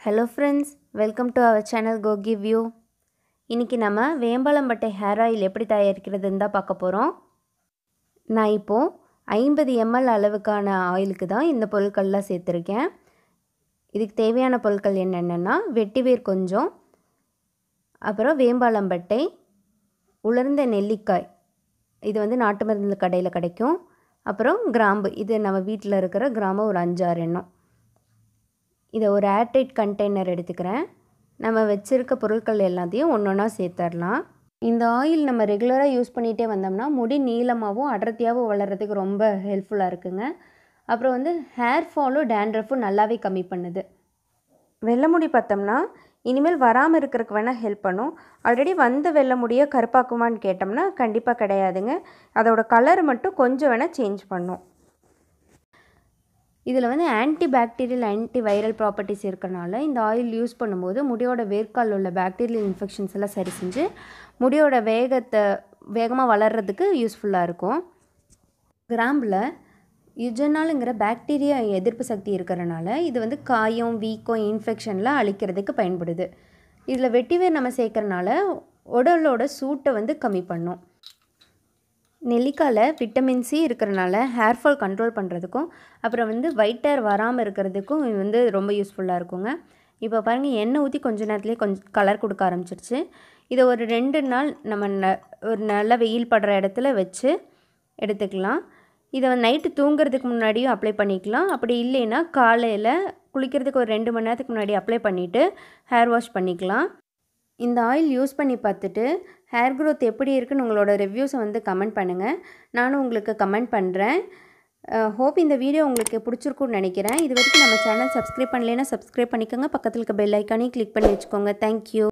hello friends welcome to our channel go give you இன்றைக்கி நம்ம வேம்பாலம்பட்டை hair oil எப்படி தயாரிக்கிறதுன்னு தான் பார்க்க போகிறோம் நான் இப்போது ஐம்பது எம்எல் அளவுக்கான ஆயிலுக்கு தான் இந்த பொருட்கள்லாம் சேர்த்துருக்கேன் இதுக்கு தேவையான பொருட்கள் என்னென்னா வெட்டிவேர் கொஞ்சம் அப்புறம் வேம்பாலம்பட்டை உலர்ந்த நெல்லிக்காய் இது வந்து நாட்டு மருந்து கடையில் கிடைக்கும் அப்புறம் கிராம்பு இது நம்ம வீட்டில் இருக்கிற கிராம்பு ஒரு அஞ்சாறு எண்ணம் இதை ஒரு ஏர்டைட் கண்டெய்னர் எடுத்துக்கிறேன் நம்ம வச்சுருக்க பொருட்கள் எல்லாத்தையும் ஒன்று ஒன்றா சேர்த்துடலாம் இந்த ஆயில் நம்ம ரெகுலராக யூஸ் பண்ணிகிட்டே வந்தோம்னா முடி நீளமாகவும் அடர்த்தியாகவும் வளர்கிறதுக்கு ரொம்ப ஹெல்ப்ஃபுல்லாக இருக்குங்க அப்புறம் வந்து ஹேர் ஃபாலும் டேண்ட்ரஃபும் நல்லாவே கம்மி பண்ணுது வெள்ளை முடி பார்த்தோம்னா இனிமேல் வராமல் இருக்கிறதுக்கு வேணால் ஹெல்ப் பண்ணும் ஆல்ரெடி வந்த வெள்ளை முடியை கருப்பாக்குமான்னு கேட்டோம்னா கண்டிப்பாக கிடையாதுங்க அதோட கலர் மட்டும் கொஞ்சம் வேணால் சேஞ்ச் பண்ணும் இதில் வந்து anti bacterial anti viral properties இருக்கனால இந்த ஆயில் யூஸ் பண்ணும்போது முடியோட வேர்க்கால் உள்ள பாக்டீரியல் இன்ஃபெக்ஷன்ஸ் எல்லாம் சரி செஞ்சு முடியோட வேகத்தை வேகமாக வளர்கிறதுக்கு யூஸ்ஃபுல்லாக இருக்கும் கிராம்பில் யுஜனாலுங்கிற பாக்டீரியா எதிர்ப்பு சக்தி இருக்கிறனால இது வந்து காயம் வீக்கம் இன்ஃபெக்ஷன்லாம் அழிக்கிறதுக்கு பயன்படுது இதில் வெட்டிவேர் நம்ம சேர்க்கறனால உடலோட சூட்டை வந்து கம்மி பண்ணும் நெல்லிக்காயில் விட்டமின் சி இருக்கிறனால ஹேர் ஃபால் கண்ட்ரோல் பண்ணுறதுக்கும் அப்புறம் வந்து ஒயிட் ஹேர் வராமல் இருக்கிறதுக்கும் இது வந்து ரொம்ப யூஸ்ஃபுல்லாக இருக்குங்க இப்போ பாருங்கள் எண்ணெய் ஊற்றி கொஞ்ச நேரத்துலேயே கொஞ்சம் கலர் கொடுக்க ஆரம்பிச்சிருச்சு இதை ஒரு ரெண்டு நாள் நம்ம ந ஒரு நல்ல வெயில் படுற இடத்துல வச்சு எடுத்துக்கலாம் இதை நைட்டு தூங்குறதுக்கு முன்னாடியும் அப்ளை பண்ணிக்கலாம் அப்படி இல்லைன்னா காலையில் குளிக்கிறதுக்கு ஒரு ரெண்டு மணி நேரத்துக்கு முன்னாடி அப்ளை பண்ணிவிட்டு ஹேர் வாஷ் பண்ணிக்கலாம் இந்த ஆயில் யூஸ் பண்ணி பார்த்துட்டு ஹேர் க்ரோத் எப்படி இருக்குன்னு உங்களோட ரிவ்யூஸை வந்து கமெண்ட் பண்ணுங்கள் நானும் உங்களுக்கு கமெண்ட் பண்ணுறேன் ஹோப் இந்த வீடியோ உங்களுக்கு பிடிச்சிருக்குன்னு நினைக்கிறேன் இது வரைக்கும் நம்ம சேனல் சப்ஸ்கிரைப் பண்ணலைன்னா சப்ஸ்கிரைப் பண்ணிக்கோங்க பக்கத்தில் இருக்க பெல் ஐக்கானையும் கிளிக் பண்ணி வச்சுக்கோங்க தேங்க்யூ